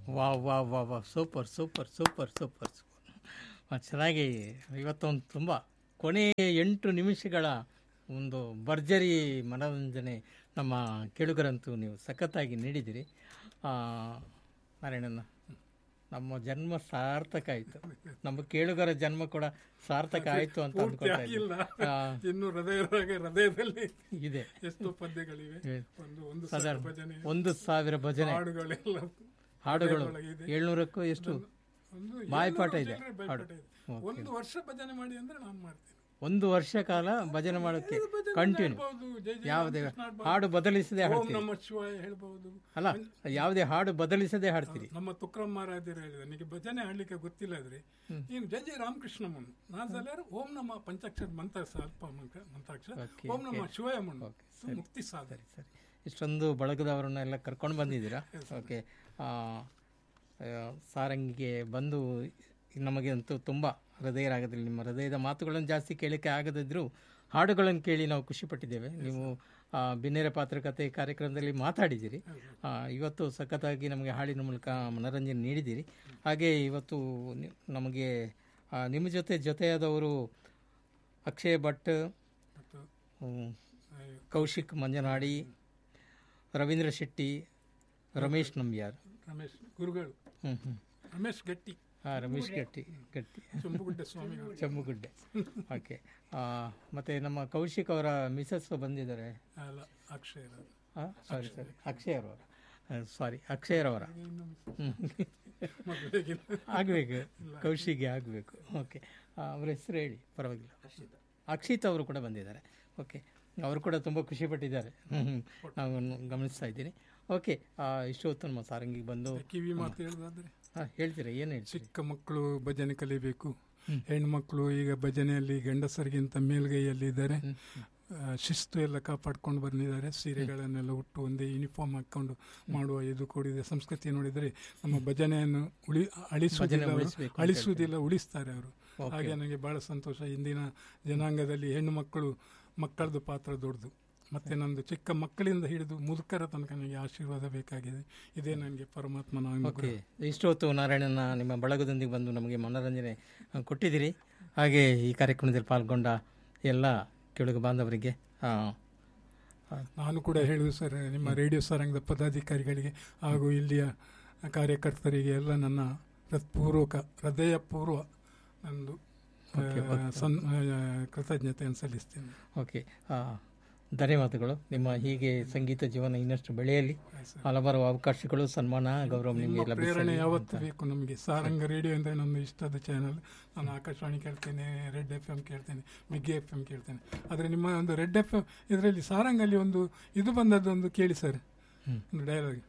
ವಾ ವಾ ವಾ ವಾ super super super super super ಚೆನ್ನಾಗಿ ಇವತ್ತೊಂದು ತುಂಬ ಕೊನೆಯ ಎಂಟು ನಿಮಿಷಗಳ ಒಂದು ಭರ್ಜರಿ ಮನೋರಂಜನೆ ನಮ್ಮ ಕೇಳುಗರಂತೂ ನೀವು ಸಖತ್ತಾಗಿ ನೀಡಿದಿರಿ ಆ, ನಾರಾಯಣನ ನಮ್ಮ ಜನ್ಮ ಸಾರ್ಥಕ ಆಯಿತು ನಮ್ಮ ಕೇಳುಗರ ಜನ್ಮ ಕೂಡ ಸಾರ್ಥಕ ಆಯಿತು ಅಂತ ಅಂದ್ಕೊಳ್ತಾ ಇಲ್ಲ ಇದ್ದೀನಿ ಆ, ಇನ್ನು ಹೃದಯದೊಳಗೆ ಹೃದಯದಲ್ಲಿ ಇದೆ ಎಷ್ಟು ಪದ್ಯಗಳಿವೆ ಇದೆ. ಒಂದು ಒಂದು ಸಾವಿರ ಸಾಧಾರಣ ಭಜನೆ ಒಂದು ಸಾವಿರ ಭಜನೆ ಹಾಡುಗಳೆಲ್ಲ ಹಾಡುಗಳು ಒಳಗಿದೆ. ಏಳ್ನೂರಕ್ಕೂ ಎಷ್ಟು ಒಂದು ಬಾಯ್ಪಾಠ ಏಳ್ನೂರು ಇದೆ ಜನರ ಬಾಯ್ಪಾಠ ಇದೆ. ಒಂದು ವರ್ಷ ಭಜನೆ ಮಾಡಿ ಅಂದ್ರೆ ನಾನು ಮಾಡ್ತೀನಿ ಒಂದು ವರ್ಷ ಕಾಲ ಭಜನೆ ಮಾಡೋಕ್ಕೆ ಭಜನೆ ಕಂಟಿನ್ಯೂ ಹೇಳ್ಬೋದು, ಜೈ ಜೈ ಯಾವುದೇ ರಾಮಕೃಷ್ಣ ಹಾಡ್ಬೋದು. ಹಾಡು ಬದಲಿಸದೆ ಓಂ ಹಾಡ್ತೀರಿ ನಮ ಶಿವಾಯ ಹೇಳ್ಬಹುದು ಅಲ್ಲ ಯಾವುದೇ ಹಾಡು ಬದಲಿಸದೆ ಹಾಡ್ತೀರಿ ನಮ್ಮ ತುಕ್ರಮ್ ಮಹಾರಾಜರು ಹೇಳಿದ ನನಗೆ ಭಜನೆ ಹಾಡ್ಲಿಕ್ಕೆ ಗೊತ್ತಿಲ್ಲ ಆದ್ರೆ ನೀನು ಜೈ ಜೈ ರಾಮಕೃಷ್ಣ ಮಣ್ಣು ನಾನು ಸಲ ಓಂ ನಮ್ಮ ಪಂಚಾಕ್ಷರ ಮಂತ್ರ ಸ್ವಲ್ಪ ಮಂತ್ರ ಮಂತ್ರಾಕ್ಷರ Okay, ಓಂ ನಮ್ಮ ಶಿವಾಯ ಮಣ್ಣು ಇದು ಮುಕ್ತಿ ಸಾಧನೆ ಸರಿ ಇಷ್ಟೊಂದು ಬಳಗದವರನ್ನೆಲ್ಲ ಕರ್ಕೊಂಡು ಬಂದಿದ್ದೀರಾ ಓಕೆ ಸಾರಂಗಿಗೆ ಬಂದು ನಮಗೆ ಅಂತೂ ತುಂಬ ಹೃದಯ ರಾಗದಲ್ಲಿ ನಿಮ್ಮ ಹೃದಯದ ಮಾತುಗಳನ್ನು ಜಾಸ್ತಿ ಕೇಳಲಿಕ್ಕೆ ಆಗದಿದ್ದರೂ ಹಾಡುಗಳನ್ನು ಕೇಳಿ ನಾವು ಖುಷಿಪಟ್ಟಿದ್ದೇವೆ ನೀವು ಆ, ಬಿನ್ನೇರ ಪಾತ್ರಕತೆ ಕಾರ್ಯಕ್ರಮದಲ್ಲಿ ಮಾತಾಡಿದ್ದೀರಿ ಆ, ಇವತ್ತು ಸಖತ್ತಾಗಿ ನಮಗೆ ಹಾಡಿನ ಮೂಲಕ ಮನೋರಂಜನೆ ನೀಡಿದ್ದೀರಿ ಹಾಗೆ ಇವತ್ತು ನಿ- ನಮಗೆ ಆ, ನಿಮ್ಮ ಜೊತೆ ಜೊತೆಯಾದವರು ಅಕ್ಷಯ್ ಭಟ್ ಮತ್ತು ಹ್ಮ್, ಆ, ಕೌಶಿಕ್ ಮಂಜನಾಡಿ ರವೀಂದ್ರ ಶೆಟ್ಟಿ ರಮೇಶ್ ನಂಬ್ಯಾರ್ ರಮೇಶ್ ಗುರುಗಳು ಹ್ಞೂ ಹ್ಞೂ ರಮೇಶ್ ಗಟ್ಟಿ ಹಾಂ ರಮೇಶ್ ಗಟ್ಟಿ ಗಟ್ಟಿ ಚಂಬುಗುಡ್ಡ ಸ್ವಾಮಿಗಳು ಚೆಮ್ಮುಗುಡ್ಡೆ ಓಕೆ ಮತ್ತು ನಮ್ಮ ಕೌಶಿಕ್ ಅವರ ಮಿಸಸ್ ಬಂದಿದ್ದಾರೆ ಅಲ್ಲ ಅಕ್ಷಯ ಇರೋದು. ಸಾರಿ ಸಾರಿ ಅಕ್ಷಯ್ ಅವರ ಸಾರಿ ಅಕ್ಷಯರವರ ಇನ್ನು ಹ್ಞೂ ಮದುವೆಗಿಲ್ಲ. ಆಗಬೇಕು ಕೌಶಿಗೆ ಆಗಬೇಕು ಓಕೆ ಅವರ ಹೆಸರು ಹೇಳಿ ಪರವಾಗಿಲ್ಲ ಅಕ್ಷಿತ್ ಅವರು ಕೂಡ ಬಂದಿದ್ದಾರೆ ಓಕೆ ಅವರು ಕೂಡ ತುಂಬ ಖುಷಿಪಟ್ಟಿದ್ದಾರೆ ಹ್ಞೂ ಹ್ಞೂ ನಾವು ಗಮನಿಸ್ತಾ ಇದ್ದೀನಿ ಓಕೆ ಇಷ್ಟು ಹೊತ್ತು ನಮ್ಮ ಸಾರಂಗಿಗೆ ಬಂದು ಕಿವಿ ಮಾತು ಹೇಳೋದಾದ್ರೆ ಹಾಂ ಹೇಳ್ತೀರಾ ಏನು ಹೇಳ್ತೀರಿ ಚಿಕ್ಕ ಮಕ್ಕಳು ಭಜನೆ ಕಲಿಬೇಕು ಹೆಣ್ಮಕ್ಳು ಈಗ ಭಜನೆಯಲ್ಲಿ ಗಂಡಸರಿಗಿಂತ ಮೇಲ್ಗೈಯಲ್ಲಿ ಇದ್ದಾರೆ ಆ, ಶಿಸ್ತು ಎಲ್ಲ ಕಾಪಾಡ್ಕೊಂಡು ಬಂದಿದ್ದಾರೆ ಸೀರೆಗಳನ್ನೆಲ್ಲ ಉಟ್ಟು ಒಂದೇ ಯೂನಿಫಾರ್ಮ್ ಹಾಕೊಂಡು ಮಾಡುವ ಇದು ಕೂಡಿದೆ ಸಂಸ್ಕೃತಿ ನೋಡಿದರೆ ನಮ್ಮ ಭಜನೆಯನ್ನು ಉಳಿ ಅಳಿಸುವುದಿಲ್ಲ ಅವರು. ಉಳಿಸ್ಬೇಕು ಅಂತ ಅಳಿಸುವುದಿಲ್ಲ ಉಳಿಸ್ತಾರೆ ಅವರು ಹಾಗೆ ನನಗೆ ಬಹಳ ಸಂತೋಷ ಇಂದಿನ ಜನಾಂಗದಲ್ಲಿ ಹೆಣ್ಣು ಮಕ್ಕಳು ಮಕ್ಕಳದು ಪಾತ್ರ ದೊಡ್ಡದು ಮತ್ತೆ ನಂದು ಚಿಕ್ಕ ಮಕ್ಕಳಿಂದ ಹಿಡಿದು ಮುದುಕರ ತನಕ ನನಗೆ ಆಶೀರ್ವಾದ ಬೇಕಾಗಿದೆ ಇದೇ ನನಗೆ ಪರಮಾತ್ಮನ ಅನುಗ್ರಹ ಓಕೆ ಇಷ್ಟು ಹೊತ್ತು ನಾರಾಯಣನ ನಿಮ್ಮ ಬಳಗದೊಂದಿಗೆ ಬಂದು ನಮಗೆ ಮನೋರಂಜನೆ ಆ, ಕೊಟ್ಟಿದ್ದೀರಿ ಹಾಗೆ ಈ ಕಾರ್ಯಕ್ರಮದಲ್ಲಿ ಪಾಲ್ಗೊಂಡ ಎಲ್ಲ ಕೇಳುಗ ಬಾಂಧವರಿಗೆ ಆ, ಆ, ನಾನು ಕೂಡ ಹೇಳುವುದು ಸರ್ ನಿಮ್ಮ ರೇಡಿಯೋ ಸಾರಂಗದ ಪದಾಧಿಕಾರಿಗಳಿಗೆ ಹಾಗೂ ಇಲ್ಲಿಯ ಕಾರ್ಯಕರ್ತರಿಗೆ ಎಲ್ಲ ನನ್ನ ಹೃತ್ಪೂರ್ವಕ ಹೃದಯಪೂರ್ವ ನಂದು ಆ, ಸನ್ ಆ, ಕೃತಜ್ಞತೆಯನ್ನು ಸಲ್ಲಿಸ್ತೇನೆ ಓಕೆ ಆ, ಧನ್ಯವಾದಗಳು ನಿಮ್ಮ ಹೀಗೆ ಸಂಗೀತ ಜೀವನ ಇನ್ನಷ್ಟು ಬೆಳೆಯಲಿ ಹಲವಾರು ಅವಕಾಶಗಳು ಸನ್ಮಾನ ಗೌರವ ನಿಮಗೆ ಪ್ರೇರಣೆ ಲಭಿಸಲಿ ಯಾವತ್ತು ಬೇಕು ನಮಗೆ ಸಾರಂಗ ರೇಡಿಯೋ ಅಂದರೆ ನನ್ನ ಇಷ್ಟದ ಚಾನಲ್ ನಾನು ಆಕಾಶವಾಣಿ ಕೇಳ್ತೇನೆ ರೆಡ್ ಎಫ್ ಎಂ ಕೇಳ್ತೇನೆ ಮಿಗ್ಗೆ ಎಫ್ ಎಂ ಕೇಳ್ತೇನೆ ಆದರೆ ನಿಮ್ಮ ಒಂದು ರೆಡ್ ಎಫ್ ಎಂ ಇದರಲ್ಲಿ ಸಾರಂಗಲ್ಲಿ ಒಂದು ಇದು ಬಂದದ್ದು ಒಂದು ಕೇಳಿ ಸರ್ ಒಂದು ಡೈಲಾಗ್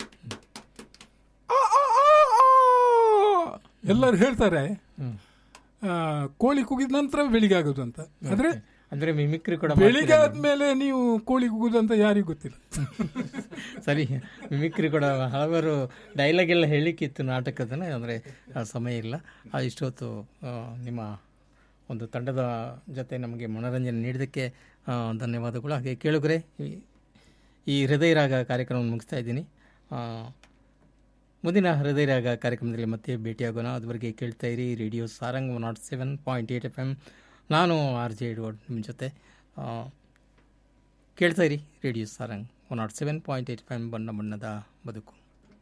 ಎಲ್ಲರೂ ಹೇಳ್ತಾರೆ ಹ್ಮ್. ಆ, ಕೋಳಿ ಕೂಗಿದ ನಂತರ ಬೆಳಿಗ್ಗೆ ಆಗೋದು ಅಂತ ಆದ್ರೆ ಅಂದ್ರೆ ಮಿಮಿಕ್ರಿ ಕೂಡ ಬೆಳಿಗ್ಗೆ ಆದ್ಮೇಲೆ ನೀವು ಕೋಳಿ ಕೂಗುದು ಅಂತ ಯಾರಿಗೂ ಗೊತ್ತಿಲ್ಲ ಸರಿ ಮಿಮಿಕ್ರಿ ಕೂಡ ಹಲವಾರು ಡೈಲಾಗ್ ಎಲ್ಲ ಹೇಳಲಿಕ್ಕಿತ್ತು ನಾಟಕದನ್ನ ಅಂದರೆ ಸಮಯ ಇಲ್ಲ ಆ ಇಷ್ಟೊತ್ತು ಆ, ನಿಮ್ಮ ಒಂದು ತಂಡದ ಜೊತೆ ನಮಗೆ ಮನೋರಂಜನೆ ನೀಡಿದ್ದಕ್ಕೆ ಆ, ಧನ್ಯವಾದಗಳು ಹಾಗೆ ಕೇಳುಗರೆ ಈ- ಈ ಹೃದಯ ರಾಗ ಕಾರ್ಯಕ್ರಮ ಮುಗಿಸ್ತಾ ಇದ್ದೀನಿ ಆ, ಮುಂದಿನ ಹೃದಯ ರಾಗ ಕಾರ್ಯಕ್ರಮದಲ್ಲಿ ಮತ್ತೆ ಭೇಟಿಯಾಗೋಣ ಅದುವರೆಗೆ ಕೇಳ್ತಾ ಇರಿ radio Sarang one naught seven point eight F M ನಾನು ಆರ್ ಜೆ ಎಡ್ವರ್ಡ್ ನಿಮ್ಮ ಜೊತೆ ಆ, ಕೇಳ್ತಾ ಇರಿ radio Sarang one naught seven point eight five ಬಣ್ಣ ಬಣ್ಣದ ಬದುಕು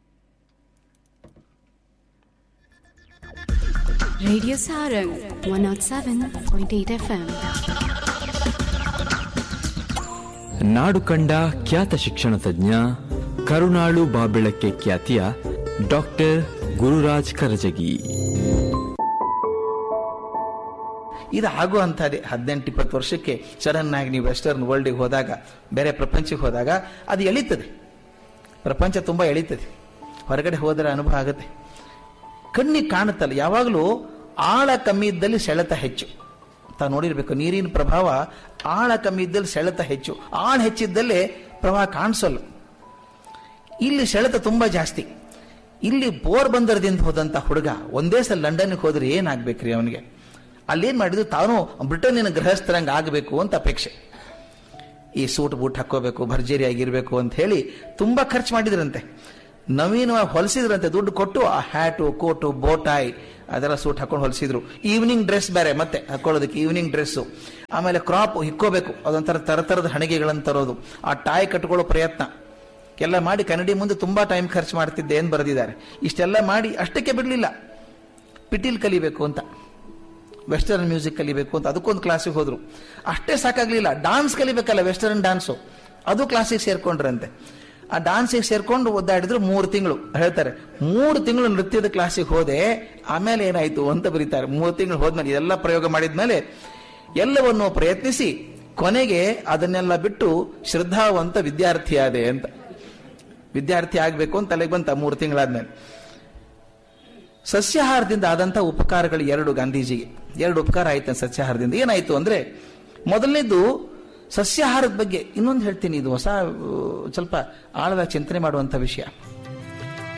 Radio Sarang 107.8 FM. ನಾಡು ಕಂಡ ಖ್ಯಾತ ಶಿಕ್ಷಣ ತಜ್ಞ ಕರುಣಾಳು ಬಾಬೆಳಕ್ಕೆ ಖ್ಯಾತಿಯ ಡಾಕ್ಟರ್ ಗುರುರಾಜ್ ಕರಜಗಿ ಇದು ಆಗುವಂಥದ್ದೇ ಹದಿನೆಂಟು ಇಪ್ಪತ್ತು ವರ್ಷಕ್ಕೆ ಸಡನ್ ಆಗಿ ನೀವು ವೆಸ್ಟರ್ನ್ ವರ್ಲ್ಡಿಗೆ ಹೋದಾಗ ಬೇರೆ ಪ್ರಪಂಚಕ್ಕೆ ಹೋದಾಗ ಅದು ಎಳೀತದೆ ಪ್ರಪಂಚ ತುಂಬ ಎಳೀತದೆ ಹೊರಗಡೆ ಹೋದರೆ ಅನುಭವ ಆಗುತ್ತೆ ಕಣ್ಣಿಗೆ ಕಾಣುತ್ತಲ್ಲ ಯಾವಾಗಲೂ ಆಳ ಕಮ್ಮಿ ಇದ್ದಲ್ಲಿ ಸೆಳೆತ ಹೆಚ್ಚು ತಾವು ನೋಡಿರ್ಬೇಕು ನೀರಿನ ಪ್ರಭಾವ ಆಳ ಕಮ್ಮಿ ಇದ್ದಲ್ಲಿ ಸೆಳೆತ ಹೆಚ್ಚು ಆಳ ಹೆಚ್ಚಿದ್ದಲ್ಲೇ ಪ್ರವಾಹ ಕಾಣಿಸಲ್ಲ ಇಲ್ಲಿ ಸೆಳೆತ ತುಂಬಾ ಜಾಸ್ತಿ ಇಲ್ಲಿ ಬೋರ್ ಬಂದರದಿಂದ ಹೋದಂತ ಹುಡುಗ ಒಂದೇ ಸಲ ಲಂಡನ್ಗೆ ಹೋದ್ರೆ ಏನಾಗ್ಬೇಕ್ರಿ ಅವನಿಗೆ ಅಲ್ಲೇನ್ ಮಾಡಿದ್ರು ತಾನು ಬ್ರಿಟನ್ನಿನ ಗೃಹಸ್ಥರಂಗ ಆಗಬೇಕು ಅಂತ ಅಪೇಕ್ಷೆ ಈ ಸೂಟ್ ಬೂಟ್ ಹಾಕೋಬೇಕು ಭರ್ಜರಿ ಆಗಿರ್ಬೇಕು ಅಂತ ಹೇಳಿ ತುಂಬಾ ಖರ್ಚು ಮಾಡಿದ್ರಂತೆ ನವೀನವಾಗಿ ಹೊಲಿಸಿದ್ರಂತೆ ದುಡ್ಡು ಕೊಟ್ಟು ಆ ಹ್ಯಾಟು ಕೋಟು ಬೋಟಾಯ್ ಅದೆಲ್ಲ ಸೂಟ್ ಹಾಕೊಂಡು ಹೊಲಿಸಿದ್ರು ಈವ್ನಿಂಗ್ ಡ್ರೆಸ್ ಬೇರೆ ಮತ್ತೆ ಹಾಕೊಳ್ಳೋದಕ್ಕೆ ಈವ್ನಿಂಗ್ ಡ್ರೆಸ್ಸು ಆಮೇಲೆ ಕ್ರಾಪ್ ಹಿಕ್ಕೋಬೇಕು ಅದೊಂಥರ ತರತರದ ಹಣಿಗೆಗಳನ್ನು ತರೋದು ಆ ಟಾಯ್ ಕಟ್ಕೊಳ್ಳೋ ಪ್ರಯತ್ನ ಎಲ್ಲ ಮಾಡಿ ಕನ್ನಡಿ ಮುಂದೆ ತುಂಬಾ ಟೈಮ್ ಖರ್ಚು ಮಾಡ್ತಿದ್ದೆ ಏನು ಬರೆದಿದ್ದಾರೆ ಇಷ್ಟೆಲ್ಲ ಮಾಡಿ ಅಷ್ಟಕ್ಕೆ ಬಿಡಲಿಲ್ಲ ಪಿಟೀಲ್ ಕಲಿಬೇಕು ಅಂತ ವೆಸ್ಟರ್ನ್ ಮ್ಯೂಸಿಕ್ ಕಲಿಬೇಕು ಅಂತ ಅದಕ್ಕೊಂದು ಕ್ಲಾಸಿಗೆ ಹೋದ್ರು ಅಷ್ಟೇ ಸಾಕಾಗ್ಲಿಲ್ಲ ಡಾನ್ಸ್ ಕಲಿಬೇಕಲ್ಲ ವೆಸ್ಟರ್ನ್ ಡಾನ್ಸು ಅದು ಕ್ಲಾಸಿಗೆ ಸೇರ್ಕೊಂಡ್ರಂತೆ ಆ ಡಾನ್ಸಿಗೆ ಸೇರ್ಕೊಂಡು ಒದ್ದಾಡಿದ್ರು ಮೂರು ತಿಂಗಳು ಹೇಳ್ತಾರೆ ಮೂರು ತಿಂಗಳು ನೃತ್ಯದ ಕ್ಲಾಸಿಗೆ ಹೋದೆ ಆಮೇಲೆ ಏನಾಯ್ತು ಅಂತ ಬರೀತಾರೆ ಮೂರು ತಿಂಗಳು ಹೋದ್ಮೇಲೆ ಇದೆಲ್ಲ ಪ್ರಯೋಗ ಮಾಡಿದ್ಮೇಲೆ ಎಲ್ಲವನ್ನು ಪ್ರಯತ್ನಿಸಿ ಕೊನೆಗೆ ಅದನ್ನೆಲ್ಲ ಬಿಟ್ಟು ಶ್ರದ್ಧಾವಂತ ವಿದ್ಯಾರ್ಥಿ ಆದೆ ಅಂತ ವಿದ್ಯಾರ್ಥಿ ಆಗಬೇಕು ಅಂತ ತಲೆಗೆ ಬಂತ ಮೂರು ತಿಂಗಳಾದ್ಮೇಲೆ ಸಸ್ಯಾಹಾರದಿಂದ ಆದಂಥ ಉಪಕಾರಗಳು ಎರಡು ಗಾಂಧೀಜಿಗೆ ಎರಡು ಉಪಕಾರ ಆಯ್ತು ಸಸ್ಯಾಹಾರದಿಂದ ಏನಾಯ್ತು ಅಂದ್ರೆ ಮೊದಲನೇದು ಸಸ್ಯಾಹಾರದ ಬಗ್ಗೆ ಇನ್ನೊಂದು ಹೇಳ್ತೀನಿ ಇದು ಹೊಸ ಆ, ಸ್ವಲ್ಪ ಆಳದ ಚಿಂತನೆ ಮಾಡುವಂಥ ವಿಷಯ